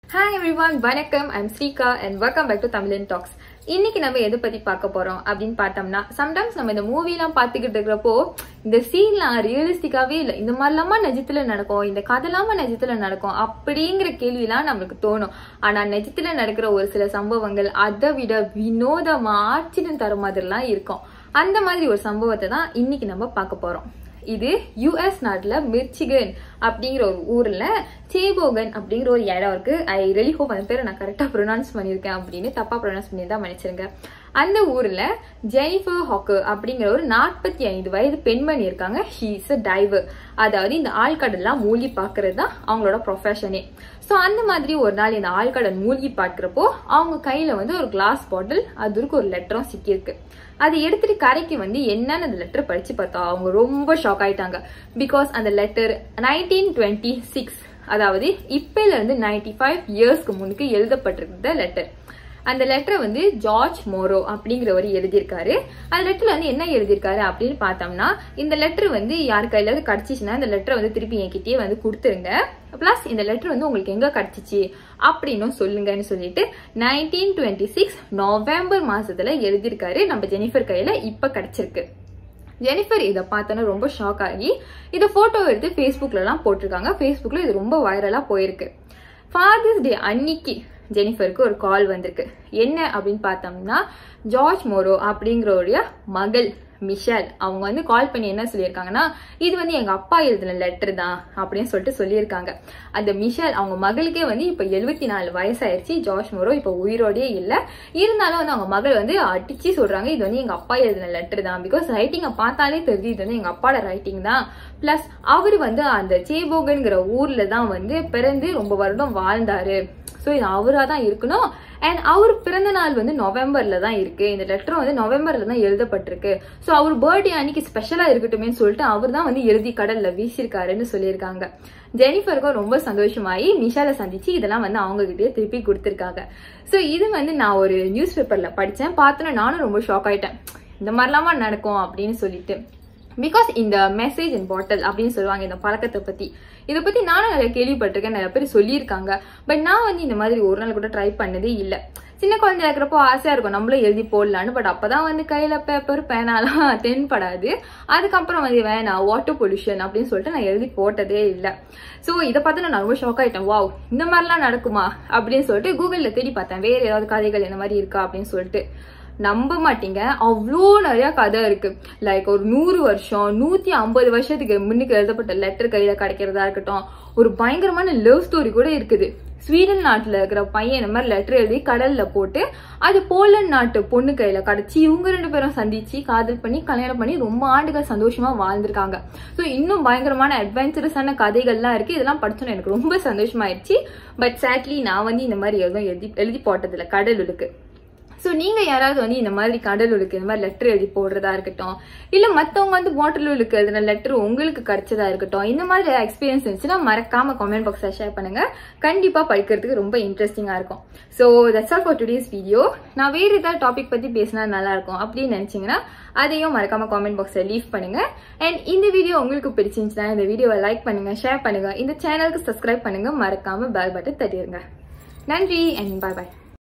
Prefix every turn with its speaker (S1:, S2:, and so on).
S1: hi everyone வணக்கம் I'm Srika and welcome back to Tamizhan talks இன்னைக்கு நம்ம எதை பத்தி பார்க்க போறோம் அப்படின்னு பார்த்தோம்னா சம்டைம்ஸ் நம்ம இந்த மூவிலாம் பார்த்துக்கிட்டு இருக்கிறப்போ இந்த சீன்லாம் ரியலிஸ்டிக்காவே இல்லை இந்த மாதிரிலாமா நிஜத்துல நடக்கும் இந்த கதைலாமா நிஜத்துல நடக்கும் அப்படிங்கிற கேள்விலாம் நம்மளுக்கு தோணும் ஆனா நிஜத்துல நடக்கிற ஒரு சில சம்பவங்கள் அதை விட வினோதமா ஆச்சரியம் தர மாதிரிலாம் இருக்கும் அந்த மாதிரி ஒரு சம்பவத்தை தான் இன்னைக்கு நம்ம பார்க்க போறோம் இது யுஎஸ் நாட்டுல மிர்ச்சிகன் அப்படிங்கிற ஒரு ஊர்ல சேபோகன் அப்படிங்கிற ஒரு இடம் இருக்கு ஐ ரெலி ஹோப் அந்த பேரை நான் கரெக்டா ப்ரொனவுன்ஸ் பண்ணியிருக்கேன் அப்படின்னு தப்பா ப்ரொனவுன்ஸ் பண்ணியிருந்தா மன்னிச்சிருங்க அந்த ஊர்ல ஜெனிஃபர் ஹாக்கு அப்படிங்கிற ஒரு நாற்பத்தி ஐந்து வயது பெண்மணி இருக்காங்க ஷீ இஸ் அ டைவர் அதாவது இந்த ஆழ்கடல்லாம் மூழ்கி பார்க்கறது தான் அவங்களோட ப்ரொஃபஷனே ஸோ அந்த மாதிரி ஒரு நாள் இந்த ஆழ்கடல் மூழ்கி பார்க்குறப்போ அவங்க கையில வந்து ஒரு கிளாஸ் பாட்டில் அதற்கு ஒரு லெட்டரும் சிக்கியிருக்கு அதை எடுத்துட்டு கரைக்கு வந்து என்னன்னு அந்த லெட்டர் படிச்சு பார்த்தா அவங்க ரொம்ப ஷாக் ஆயிட்டாங்க பிகாஸ் அந்த லெட்டர் நைன்டீன் டுவெண்ட்டி சிக்ஸ் அதாவது இப்பல இருந்து நைன்டி ஃபைவ் இயர்ஸ்க்கு முன்னுக்கு எழுதப்பட்டிருந்த லெட்டர் அந்த லெட்டரை வந்து ஜார்ஜ் மோரோ அப்படிங்கிறவர் எழுதியிருக்காரு அந்த லெட்டர்ல வந்து என்ன எழுதியிருக்காரு அப்படின்னு பார்த்தோம்னா இந்த லெட்டர் வந்து யார் கையில கிடைச்சிச்சுன்னா இந்த லெட்டரை வந்து திருப்பி என்கிட்டயே வந்து கொடுத்துருங்க பிளஸ் இந்த லெட்டர் வந்து உங்களுக்கு எங்க கிடைச்சிச்சு அப்படின்னும் சொல்லுங்கன்னு சொல்லிட்டு நைன்டீன் டுவெண்ட்டி சிக்ஸ் நவம்பர் மாசத்துல எழுதியிருக்காரு நம்ம ஜெனிஃபர் கையில இப்ப கிடைச்சிருக்கு ஜெனிஃபர் இதை பார்த்தோன்னா ரொம்ப ஷாக் ஆகி இதை போட்டோ எடுத்து ஃபேஸ்புக்ல எல்லாம் போட்டிருக்காங்க ஃபேஸ்புக்ல இது ரொம்ப வைரலா போயிருக்கு ஃபாதர்ஸ் டே அன்னைக்கு ஜெனிஃபருக்கு ஒரு கால் வந்திருக்கு என்ன அப்படின்னு பார்த்தோம்னா ஜார்ஜ் மோரோ அப்படிங்கிறோடைய மகள் மிஷல் அவங்க வந்து கால் பண்ணி என்ன சொல்லியிருக்காங்கன்னா இது வந்து எங்க அப்பா எழுதின லெட்டர் தான் அப்படின்னு சொல்லிட்டு சொல்லியிருக்காங்க அந்த மிஷல் அவங்க மகளுக்கே வந்து இப்ப எழுபத்தி நாலு வயசாயிருச்சு ஜார்ஜ் மோரோ இப்ப உயிரோடயே இல்ல இருந்தாலும் வந்து அவங்க மகள் வந்து அடிச்சு சொல்றாங்க இது வந்து எங்க அப்பா எழுதின லெட்டர் தான் பிகாஸ் ரைட்டிங்கை பார்த்தாலே தெரியுது இது வந்து எங்க அப்பாவோட ரைட்டிங் தான் பிளஸ் அவர் வந்து அந்த சேபோகன்கிற ஊர்ல தான் வந்து பிறந்து ரொம்ப வருடம் வாழ்ந்தாரு ஸோ இது அவராக தான் இருக்கணும் அண்ட் அவர் பிறந்த நாள் வந்து நவம்பர்ல தான் இருக்கு இந்த லெட்டரும் வந்து நவம்பர்ல தான் எழுதப்பட்டிருக்கு ஸோ அவர் பர்த்டே அன்னைக்கு ஸ்பெஷலா இருக்கட்டுமே சொல்லிட்டு அவர் தான் வந்து எழுதி கடல்ல வீசியிருக்காருன்னு சொல்லியிருக்காங்க ஜெனிஃபருக்கும் ரொம்ப சந்தோஷமாயி மிஷால சந்திச்சு இதெல்லாம் வந்து அவங்க கிட்டே திருப்பி கொடுத்துருக்காங்க ஸோ இது வந்து நான் ஒரு நியூஸ் பேப்பர்ல படித்தேன் பார்த்தோன்னா நானும் ரொம்ப ஷாக் ஆயிட்டேன் இந்த மாதிரிலாமா நடக்கும் அப்படின்னு சொல்லிட்டு பிகாஸ் இந்த மெசேஜ் இன் பாட்டில் அப்படின்னு சொல்லுவாங்க இந்த பழக்கத்தை பத்தி இதை பத்தி நானும் நிறைய கேள்விப்பட்டிருக்கேன் நிறைய பேர் சொல்லியிருக்காங்க பட் நான் வந்து இந்த மாதிரி ஒரு நாள் கூட ட்ரை பண்ணதே இல்லை சின்ன குழந்தையா இருக்கிறப்போ ஆசையா இருக்கும் நம்மளும் எழுதி போடலான்னு பட் அப்பதான் வந்து கையில பேப்பர் பேனாலாம் தென்படாது அதுக்கப்புறம் வந்து வேணாம் வாட்டர் பொல்யூஷன் அப்படின்னு சொல்லிட்டு நான் எழுதி போட்டதே இல்லை ஸோ இதை பார்த்து நான் ரொம்ப ஷாக் ஆயிட்டேன் வாவ் இந்த மாதிரிலாம் நடக்குமா அப்படின்னு சொல்லிட்டு கூகுளில் தேடி பார்த்தேன் வேற ஏதாவது கதைகள் இந்த மாதிரி இருக்கா அப்படின்னு சொல்லிட்டு நம்ப மாட்டீங்க அவ்வளோ நிறைய கதை இருக்கு லைக் ஒரு நூறு வருஷம் நூத்தி ஐம்பது வருஷத்துக்கு முன்னுக்கு எழுதப்பட்ட லெட்டர் கையில கிடைக்கிறதா இருக்கட்டும் ஒரு பயங்கரமான லவ் ஸ்டோரி கூட இருக்குது ஸ்வீடன் நாட்டுல இருக்கிற பையன் இந்த மாதிரி லெட்டர் எழுதி கடல்ல போட்டு அது போலண்ட் நாட்டு பொண்ணு கையில கிடைச்சி இவங்க ரெண்டு பேரும் சந்திச்சு காதல் பண்ணி கல்யாணம் பண்ணி ரொம்ப ஆண்டுகள் சந்தோஷமா வாழ்ந்திருக்காங்க ஸோ இன்னும் பயங்கரமான அட்வென்ச்சரஸான கதைகள்லாம் இருக்கு இதெல்லாம் படிச்சோன்னு எனக்கு ரொம்ப சந்தோஷமாயிருச்சு பட் சேட்லி நான் வந்து இந்த மாதிரி எதுவும் எழுதி எழுதி போட்டதில்ல கடலுக்கு ஸோ நீங்கள் யாராவது வந்து இந்த மாதிரி கடலுக்கு இந்த மாதிரி லெட்டர் எழுதி போடுறதா இருக்கட்டும் இல்லை மற்றவங்க வந்து வாட்டர்லூலுக்கு எழுதின லெட்டர் உங்களுக்கு கிடைச்சதா இருக்கட்டும் இந்த மாதிரி எக்ஸ்பீரியன்ஸ் இருந்துச்சுன்னா மறக்காம கமெண்ட் பாக்ஸில் ஷேர் பண்ணுங்க கண்டிப்பாக படிக்கிறதுக்கு ரொம்ப இன்ட்ரெஸ்டிங்காக இருக்கும் so that's all for today's video நான் வேறு ஏதாவது டாபிக் பற்றி பேசினா நல்லா இருக்கும் அப்படின்னு நினச்சிங்கன்னா அதையும் மறக்காம காமெண்ட் பாக்ஸில் லீவ் பண்ணுங்க அண்ட் இந்த வீடியோ உங்களுக்கு பிடிச்சிருந்துச்சுன்னா இந்த வீடியோவை லைக் பண்ணுங்க ஷேர் பண்ணுங்க இந்த சேனலுக்கு சப்ஸ்கிரைப் பண்ணுங்க மறக்காம பெல் பட்டன் தட்டிடுங்க நன்றி அண்ட் பாய் பாய்